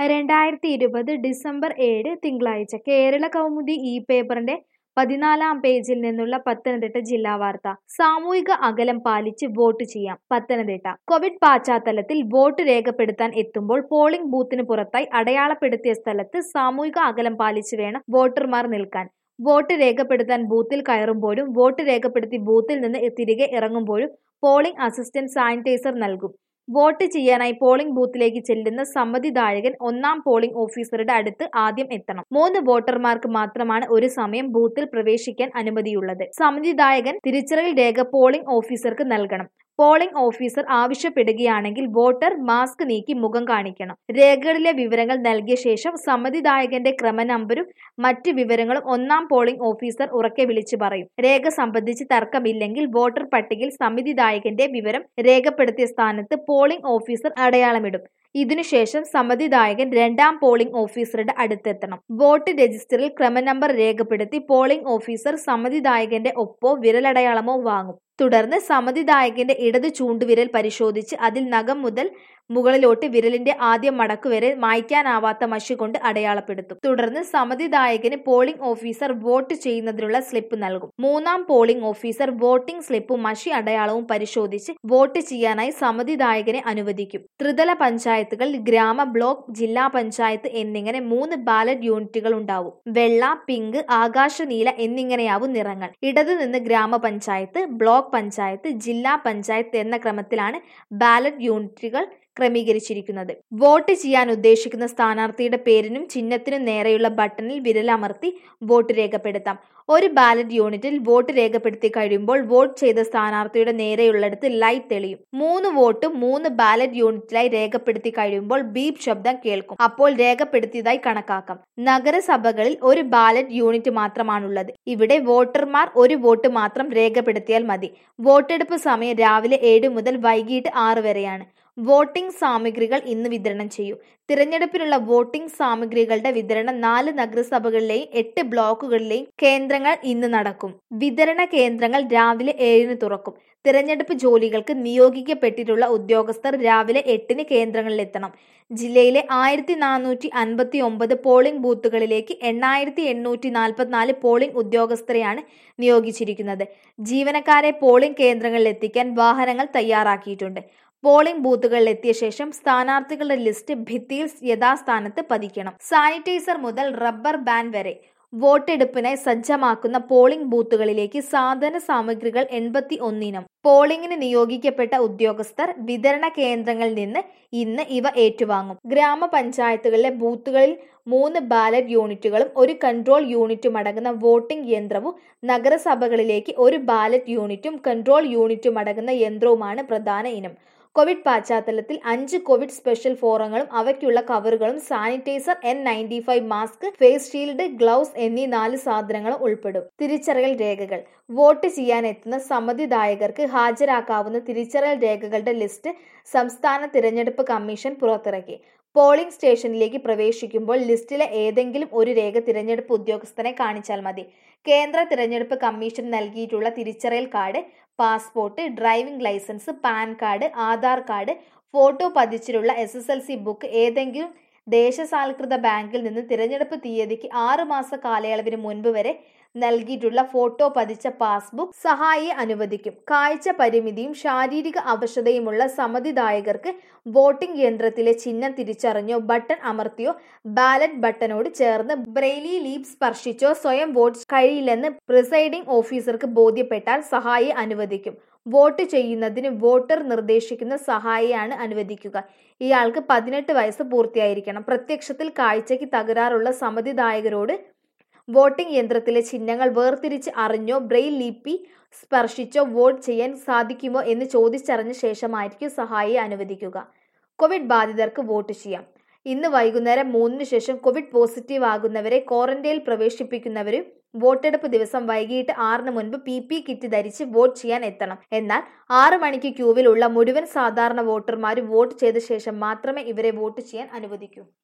രണ്ടായിരത്തി ഇരുപത് ഡിസംബർ ഏഴ് തിങ്കളാഴ്ച കേരള കൗമുദി ഈ പേപ്പറിന്റെ പതിനാലാം പേജിൽ നിന്നുള്ള പത്തനംതിട്ട ജില്ലാ വാർത്ത സാമൂഹിക അകലം പാലിച്ച് വോട്ട് ചെയ്യാം പത്തനംതിട്ട കോവിഡ് പശ്ചാത്തലത്തിൽ വോട്ട് രേഖപ്പെടുത്താൻ എത്തുമ്പോൾ പോളിംഗ് ബൂത്തിന് പുറത്തായി അടയാളപ്പെടുത്തിയ സ്ഥലത്ത് സാമൂഹിക അകലം പാലിച്ച് വേണം വോട്ടർമാർ നിൽക്കാൻ വോട്ട് രേഖപ്പെടുത്താൻ ബൂത്തിൽ കയറുമ്പോഴും വോട്ട് രേഖപ്പെടുത്തി ബൂത്തിൽ നിന്ന് തിരികെ ഇറങ്ങുമ്പോഴും പോളിംഗ് അസിസ്റ്റന്റ് സാനിറ്റൈസർ നൽകും വോട്ട് ചെയ്യാനായി പോളിംഗ് ബൂത്തിലേക്ക് ചെല്ലുന്ന സമ്മതിദായകൻ ഒന്നാം പോളിംഗ് ഓഫീസറുടെ അടുത്ത് ആദ്യം എത്തണം മൂന്ന് വോട്ടർമാർക്ക് മാത്രമാണ് ഒരു സമയം ബൂത്തിൽ പ്രവേശിക്കാൻ അനുമതിയുള്ളത് സമ്മതിദായകൻ തിരിച്ചറിയൽ രേഖ പോളിംഗ് ഓഫീസർക്ക് നൽകണം പോളിംഗ് ഓഫീസർ ആവശ്യപ്പെടുകയാണെങ്കിൽ വോട്ടർ മാസ്ക് നീക്കി മുഖം കാണിക്കണം രേഖകളിലെ വിവരങ്ങൾ നൽകിയ ശേഷം സമ്മതിദായകന്റെ ക്രമനമ്പരും മറ്റ് വിവരങ്ങളും ഒന്നാം പോളിംഗ് ഓഫീസർ ഉറക്കെ വിളിച്ചു പറയും രേഖ സംബന്ധിച്ച് തർക്കമില്ലെങ്കിൽ വോട്ടർ പട്ടികയിൽ സമ്മതിദായകന്റെ വിവരം രേഖപ്പെടുത്തിയ സ്ഥാനത്ത് പോളിംഗ് ഓഫീസർ അടയാളമിടും ഇതിനുശേഷം സമ്മതിദായകൻ രണ്ടാം പോളിംഗ് ഓഫീസറുടെ അടുത്തെത്തണം വോട്ട് രജിസ്റ്ററിൽ ക്രമനമ്പർ രേഖപ്പെടുത്തി പോളിംഗ് ഓഫീസർ സമ്മതിദായകന്റെ ഒപ്പോ വിരലടയാളമോ വാങ്ങും തുടർന്ന് സമ്മതിദായകന്റെ ഇടത് ചൂണ്ടുവിരൽ പരിശോധിച്ച് അതിൽ നഖം മുതൽ മുകളിലോട്ട് വിരലിന്റെ ആദ്യ മടക്ക് വരെ മായ്ക്കാനാവാത്ത മഷി കൊണ്ട് അടയാളപ്പെടുത്തും തുടർന്ന് സമ്മതിദായകന് പോളിംഗ് ഓഫീസർ വോട്ട് ചെയ്യുന്നതിനുള്ള സ്ലിപ്പ് നൽകും മൂന്നാം പോളിംഗ് ഓഫീസർ വോട്ടിംഗ് സ്ലിപ്പും മഷി അടയാളവും പരിശോധിച്ച് വോട്ട് ചെയ്യാനായി സമ്മതിദായകനെ അനുവദിക്കും ത്രിതല പഞ്ചായത്തുകൾ ഗ്രാമ ബ്ലോക്ക് ജില്ലാ പഞ്ചായത്ത് എന്നിങ്ങനെ മൂന്ന് ബാലറ്റ് യൂണിറ്റുകൾ ഉണ്ടാവും വെള്ള പിങ്ക് ആകാശനീല എന്നിങ്ങനെയാവും നിറങ്ങൾ ഇടതു നിന്ന് ഗ്രാമപഞ്ചായത്ത് ബ്ലോക്ക് പഞ്ചായത്ത് ജില്ലാ പഞ്ചായത്ത് എന്ന ക്രമത്തിലാണ് ബാലറ്റ് യൂണിറ്റുകൾ ക്രമീകരിച്ചിരിക്കുന്നത് വോട്ട് ചെയ്യാൻ ഉദ്ദേശിക്കുന്ന സ്ഥാനാർത്ഥിയുടെ പേരിനും ചിഹ്നത്തിനും നേരെയുള്ള ബട്ടണിൽ വിരലമർത്തി വോട്ട് രേഖപ്പെടുത്താം ഒരു ബാലറ്റ് യൂണിറ്റിൽ വോട്ട് രേഖപ്പെടുത്തി കഴിയുമ്പോൾ വോട്ട് ചെയ്ത സ്ഥാനാർത്ഥിയുടെ നേരെയുള്ളിടത്ത് ലൈറ്റ് തെളിയും മൂന്ന് വോട്ടും മൂന്ന് ബാലറ്റ് യൂണിറ്റിലായി രേഖപ്പെടുത്തി കഴിയുമ്പോൾ ബീപ് ശബ്ദം കേൾക്കും അപ്പോൾ രേഖപ്പെടുത്തിയതായി കണക്കാക്കാം നഗരസഭകളിൽ ഒരു ബാലറ്റ് യൂണിറ്റ് മാത്രമാണുള്ളത് ഇവിടെ വോട്ടർമാർ ഒരു വോട്ട് മാത്രം രേഖപ്പെടുത്തിയാൽ മതി വോട്ടെടുപ്പ് സമയം രാവിലെ ഏഴ് മുതൽ വൈകിട്ട് ആറ് വരെയാണ് വോട്ടിംഗ് സാമഗ്രികൾ ഇന്ന് വിതരണം ചെയ്യും തിരഞ്ഞെടുപ്പിനുള്ള വോട്ടിംഗ് സാമഗ്രികളുടെ വിതരണം നാല് നഗരസഭകളിലെയും എട്ട് ബ്ലോക്കുകളിലെയും കേന്ദ്രങ്ങൾ ഇന്ന് നടക്കും വിതരണ കേന്ദ്രങ്ങൾ രാവിലെ ഏഴിന് തുറക്കും തിരഞ്ഞെടുപ്പ് ജോലികൾക്ക് നിയോഗിക്കപ്പെട്ടിട്ടുള്ള ഉദ്യോഗസ്ഥർ രാവിലെ എട്ടിന് കേന്ദ്രങ്ങളിലെത്തണം ജില്ലയിലെ ആയിരത്തി നാനൂറ്റി അൻപത്തി ഒമ്പത് പോളിംഗ് ബൂത്തുകളിലേക്ക് എണ്ണായിരത്തി എണ്ണൂറ്റി നാൽപ്പത്തിനാല് പോളിംഗ് ഉദ്യോഗസ്ഥരെയാണ് നിയോഗിച്ചിരിക്കുന്നത് ജീവനക്കാരെ പോളിംഗ് കേന്ദ്രങ്ങളിൽ എത്തിക്കാൻ വാഹനങ്ങൾ തയ്യാറാക്കിയിട്ടുണ്ട് പോളിംഗ് ബൂത്തുകളിൽ എത്തിയ ശേഷം സ്ഥാനാർത്ഥികളുടെ ലിസ്റ്റ് ഭിത്തിയിൽ യഥാസ്ഥാനത്ത് പതിക്കണം സാനിറ്റൈസർ മുതൽ റബ്ബർ ബാൻഡ് വരെ വോട്ടെടുപ്പിനായി സജ്ജമാക്കുന്ന പോളിംഗ് ബൂത്തുകളിലേക്ക് സാധന സാമഗ്രികൾ എൺപത്തി ഒന്നിനും പോളിംഗിന് നിയോഗിക്കപ്പെട്ട ഉദ്യോഗസ്ഥർ വിതരണ കേന്ദ്രങ്ങളിൽ നിന്ന് ഇന്ന് ഇവ ഏറ്റുവാങ്ങും ഗ്രാമപഞ്ചായത്തുകളിലെ ബൂത്തുകളിൽ മൂന്ന് ബാലറ്റ് യൂണിറ്റുകളും ഒരു കൺട്രോൾ യൂണിറ്റും അടങ്ങുന്ന വോട്ടിംഗ് യന്ത്രവും നഗരസഭകളിലേക്ക് ഒരു ബാലറ്റ് യൂണിറ്റും കൺട്രോൾ യൂണിറ്റും അടങ്ങുന്ന യന്ത്രവുമാണ് പ്രധാന ഇനം കോവിഡ് പശ്ചാത്തലത്തിൽ അഞ്ച് കോവിഡ് സ്പെഷ്യൽ ഫോറങ്ങളും അവയ്ക്കുള്ള കവറുകളും sanitiser N ninety five mask face shield gloves എന്നീ നാല് സാധനങ്ങളും ഉൾപ്പെടും തിരിച്ചറിയൽ രേഖകൾ വോട്ട് ചെയ്യാനെത്തുന്ന സമ്മതിദായകർക്ക് ഹാജരാക്കാവുന്ന തിരിച്ചറിയൽ രേഖകളുടെ ലിസ്റ്റ് സംസ്ഥാന തിരഞ്ഞെടുപ്പ് കമ്മീഷൻ പുറത്തിറക്കി പോളിംഗ് സ്റ്റേഷനിലേക്ക് പ്രവേശിക്കുമ്പോൾ ലിസ്റ്റിലെ ഏതെങ്കിലും ഒരു രേഖ തിരഞ്ഞെടുപ്പ് ഉദ്യോഗസ്ഥനെ കാണിച്ചാൽ മതി കേന്ദ്ര തിരഞ്ഞെടുപ്പ് കമ്മീഷൻ നൽകിയിട്ടുള്ള തിരിച്ചറിയൽ card passport driving licence PAN card Aadhaar card photo പതിച്ചിട്ടുള്ള S S L C book ഏതെങ്കിലും ദേശസാൽകൃത ബാങ്കിൽ നിന്ന് തിരഞ്ഞെടുപ്പ് തീയതിക്ക് ആറ് മാസ കാലയളവിന് മുൻപ് വരെ നൽകിയിട്ടുള്ള ഫോട്ടോ പതിച്ച പാസ്ബുക്ക് സഹായിയെ അനുവദിക്കും കാഴ്ച പരിമിതിയും ശാരീരിക അവശതയുമുള്ള സമ്മതിദായകർക്ക് വോട്ടിംഗ് യന്ത്രത്തിലെ ചിഹ്നം തിരിച്ചറിഞ്ഞോ ബട്ടൺ അമർത്തിയോ ബാലറ്റ് ബട്ടണോട് ചേർന്ന് ബ്രെയിലി ലീപ് സ്പർശിച്ചോ സ്വയം വോട്ട് കഴിയില്ലെന്ന് പ്രിസൈഡിംഗ് ഓഫീസർക്ക് ബോധ്യപ്പെട്ടാൽ സഹായിയെ അനുവദിക്കും വോട്ട് ചെയ്യുന്നതിന് വോട്ടർ നിർദ്ദേശിക്കുന്ന സഹായിയാണ് അനുവദിക്കുക ഇയാൾക്ക് പതിനെട്ട് വയസ്സ് പൂർത്തിയായിരിക്കണം പ്രത്യക്ഷത്തിൽ കാഴ്ചയ്ക്ക് തകരാറുള്ള സമ്മതിദായകരോട് വോട്ടിംഗ് യന്ത്രത്തിലെ ചിഹ്നങ്ങൾ വേർതിരിച്ച് അറിഞ്ഞോ ബ്രെയിൽ ലിപി സ്പർശിച്ചോ വോട്ട് ചെയ്യാൻ സാധിക്കുമോ എന്ന് ചോദിച്ചറിഞ്ഞ ശേഷമായിരിക്കും സഹായിയെ അനുവദിക്കുക കോവിഡ് ബാധിതർക്ക് വോട്ട് ചെയ്യാം ഇന്ന് വൈകുന്നേരം മൂന്നിന് ശേഷം കോവിഡ് പോസിറ്റീവ് ആകുന്നവരെ ക്വാറന്റൈനിൽ പ്രവേശിപ്പിക്കുന്നവരും വോട്ടെടുപ്പ് ദിവസം വൈകിട്ട് ആറിന് മുൻപ് പി പി കിറ്റ് ധരിച്ച് വോട്ട് ചെയ്യാൻ എത്തണം എന്നാൽ ആറ് മണിക്ക് ക്യൂവിലുള്ള മുഴുവൻ സാധാരണ വോട്ടർമാരും വോട്ട് ചെയ്ത ശേഷം മാത്രമേ ഇവരെ വോട്ട് ചെയ്യാൻ അനുവദിക്കൂ